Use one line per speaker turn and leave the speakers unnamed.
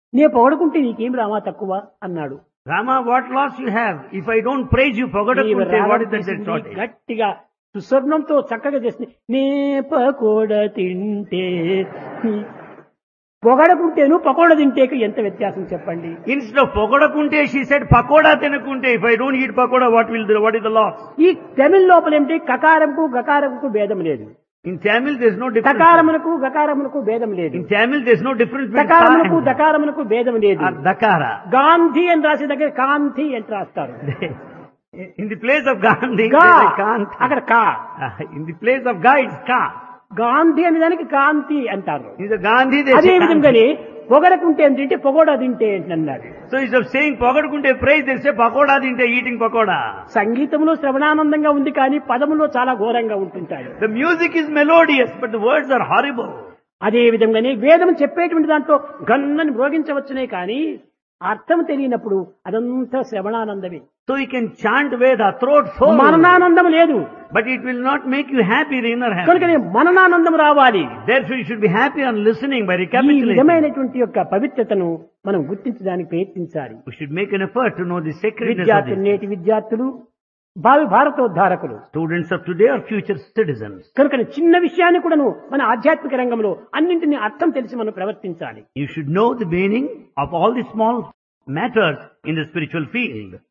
నే పొగడుకుంటే నీకేం రామా తక్కువ అన్నాడు
Rama, what loss you have? If I don't praise you,
నీవు
Pagadakunte, what
రాగం
is that
చేసింది
shortage?
గట్టిగా సుస్వర్ణంతో చక్కగా చేసింది నే పకోడ తింటే నీ- పొగడకుంటేను పకోడ తింటేకు ఎంత వ్యత్యాసం చెప్పండి
Instead of Pagadakunte, she said Pakoda Tenakunte. If I don't eat Pakoda, what will the, what is the loss?
ఈ తమిళ లోపల ఏమిటి కకారంకు గకారంకు భేదం లేదు
In Tamil, there's no difference.
కకారమునకు గకారమునకు భేదం లేదు
In Tamil, there's no difference between ka
దకారమునకు
and
దకారమునకు భేదం లేదు
or Dakara.
Gandhi అని రాసే దగ్గర కాంతి అని రాస్తారు
In the place of Gandhi,
గా
there's a Kanti.
అక్కడ కా
Uh, In the place of Ga, it's Ka.
Gandhi అనే దానికి కాంతి అంటారు
In the Gandhi, there's
అదే
a Kanti.
విధంగానే పొగడకుంటే ఏం తింటే పొగోడా తింటే ఏంటి అన్నాడు
So instead of saying Pagadakunte praise, they say Pakoda Dinte, eating Pakoda.
సంగీతంలో శ్రవణానందంగా ఉంది కానీ పదములో చాలా ఘోరంగా ఉంటుంటాయి
The music is melodious, but the words are horrible.
అదే విధంగానే వేదం చెప్పేటువంటి దాంట్లో గన్నని మ్రోగించవచ్చునే కానీ అర్థం తెలియనప్పుడు అదంతా శ్రవణానందమే
So you can chant Veda, throat full,
మననానందం లేదు
but it will not make you happy, the inner
కనుకనే
happiness.
మననానందం రావాలి
Therefore you should be happy on listening by
ఈ
recapitulating.
విధమైనటువంటి యొక్క పవిత్రతను మనం గుర్తించడానికి ప్రయత్నించాలి
We should make an effort to know the sacredness of
విద్యార్థులు
this.
నేటి విద్యార్థులు భావి భారతోద్ధారకులు
Students of today are future citizens.
కనుక చిన్న విషయాన్ని కూడాను మన ఆధ్యాత్మిక రంగంలో అన్నింటినీ అర్థం తెలిసి మనం ప్రవర్తించాలి
You should know the meaning of all the small matters in the spiritual field.